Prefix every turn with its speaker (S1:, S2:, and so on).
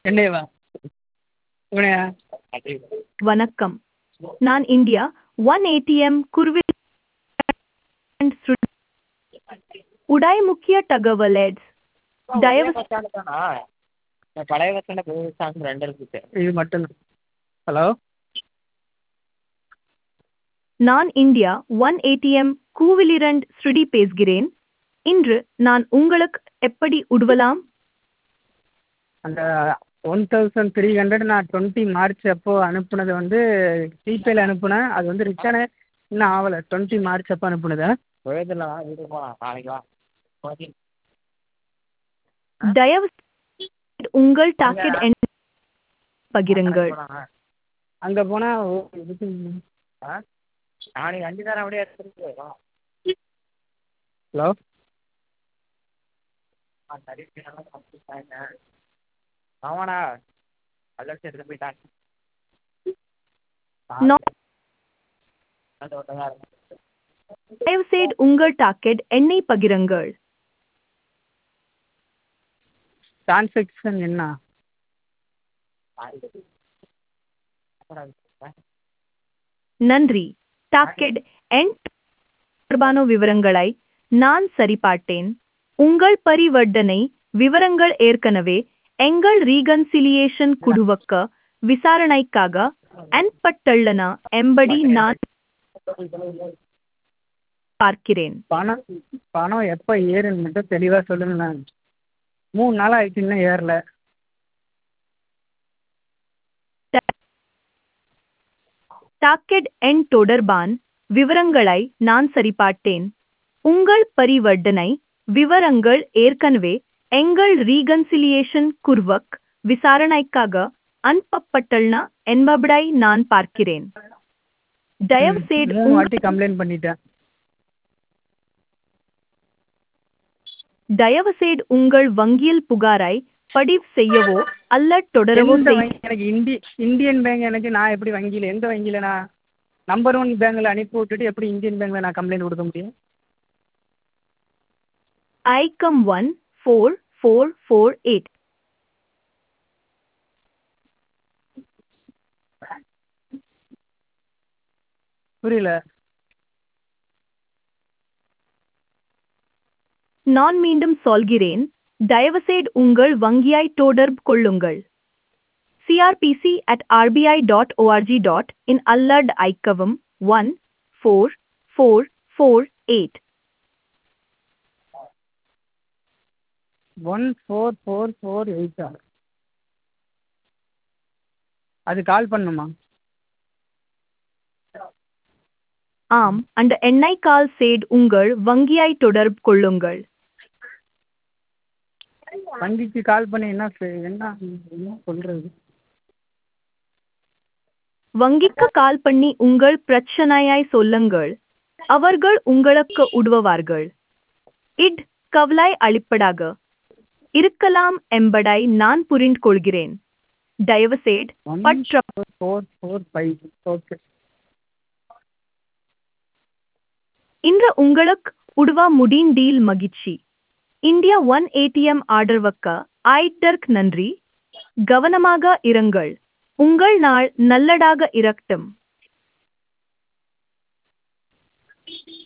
S1: என்னையவா இவனையா
S2: வணக்கம் நான் இந்தியா ஒன் ஏடிஎம் குருவில் உடாய் முக்கிய தகவல் எட்ஸ் தயவு
S3: பஸ் ஸ்டாண்டு தானா இந்த பழைய பஸ் ஸ்டாண்டு புது பஸ் ஸ்டாண்டு ரெண்டு இருக்குது
S1: இது மட்டும் ஹலோ
S2: நான் இந்தியா ஒன் ஏடிஎம் கூவிலிரண்ட் ஸ்ருதி பேசுகிறேன் இன்று நான் உங்களுக்கு எப்படி உதவலாம்
S1: அந்த ஒன் தௌசண்ட் த்ரீ ஹண்ட்ரட் நான் டுவெண்ட்டி மார்ச் அப்போ அனுப்புனது வந்து ஜிபேல அனுப்புனேன் அது வந்து ரிட்டர்னே இன்னும் ஆகலை டுவெண்ட்டி மார்ச் அப்போ அனுப்புனது
S3: விழுதுல வா வீட்டுக்கு போகலாம் நாளைக்கு வா ஓகே
S2: தயவு செய்து உங்கள் டாக்கெட் எண் பகிருங்கள்
S1: அங்கே போனால் இதுக்கு
S3: ஆ நாளைக்கு அஞ்சு நேரம் அப்படியே எடுத்துட்டு வா
S1: ஹலோ
S3: ஆ சரி நல்லா சாப்பிட்டு ஆமாடா அலர்ச்சி எடுத்து போயிட்டாங்க
S2: நோ-
S3: அது ஒன்றா இருக்கும்
S2: தயவு செய்து உங்கள் டாக்கெட் எண்ணை பகிருங்கள்
S1: டிரான்சாக்ஷன் என்ன
S2: நன்றி டாக்கெட் எண் தொடர்பான விவரங்களை நான் சரிபார்த்தேன் உங்கள் பரிவர்த்தனை விவரங்கள் ஏற்கனவே எங்கள் ரீகன்சிலியேஷன் குழுவுக்கு விசாரணைக்காக அன்பட்டுள்ளன என்படி நான் பார்க்கிறேன்
S1: பணம் பணம் எப்போ ஏறுன்னு மட்டும் தெளிவாக சொல்லுங்கண்ணா மூணு நாள் ஆயிடுச்சு இன்னும் ஏறல
S2: டாக்கெட் எண் தொடர்பான் விவரங்களை நான் சரிபார்த்தேன் உங்கள் பரிவர்த்தனை விவரங்கள் ஏற்கனவே எங்கள் ரீகன்சிலியேஷன் குர்வக் விசாரணைக்காக அனுப்பப்பட்டுள்ளன என்பதை நான் பார்க்கிறேன் தயவு செய்து
S1: மூணு
S2: உங்கள்
S1: வாட்டி கம்ப்ளைண்ட் பண்ணிட்டேன்
S2: தயவு செய்து உங்கள் வங்கியில் புகாரை பதிவு செய்யவோ அல்ல தொடரவோ
S1: எந்த
S2: செய்
S1: வங்கி எனக்கு இந்தி இந்தியன் பேங்க் எனக்கு நான் எப்படி வங்கியில் எந்த வங்கியில் நான் நம்பர் ஒன் பேங்க்கில் அனுப்பி விட்டுட்டு எப்படி இந்தியன் பேங்க்கில் நான் கம்ப்ளைண்ட் கொடுக்க முடியும்
S2: ஐக்கம் one four four four eight
S1: புரியல
S2: நான் மீண்டும் சொல்கிறேன் தயவுசெய்து உங்கள் வங்கியை தொடர்பு கொள்ளுங்கள் CRPC at RBI dot ORG dot in அல்லட் ஐக்கவும் one four four four eight
S1: one four four four எயிட்டா அது கால் பண்ணுமா
S2: ஆம் அந்த எண்ணெய் கால் செய்து உங்கள் வங்கியை தொடர்பு கொள்ளுங்கள்
S1: வங்கிக்கு கால் பண்ணி என்ன செய்- என்ன என்ன சொல்கிறது
S2: வங்கிக்கு கால் பண்ணி உங்கள் பிரச்சனையை சொல்லுங்கள் அவர்கள் உங்களுக்கு உதவுவார்கள் இட் கவலை அளிப்பதாக இருக்கலாம் என்பதை நான் புரிந்து கொள்கிறேன் தயவுசெய்து
S1: ஒன்
S2: மற்ற
S1: ஃபோர் ஃபோர் ஃபைவ் ஓகே
S2: இன்று உங்களுக்கு உதவ முடிந்தீல் மகிழ்ச்சி இந்தியா ஒன் ஏடிஎம் ஆதரவுக்கு ஆயிட்டர்க் நன்றி கவனமாக இருங்கள் உங்கள் நாள் நல்லதாக இருக்கட்டும்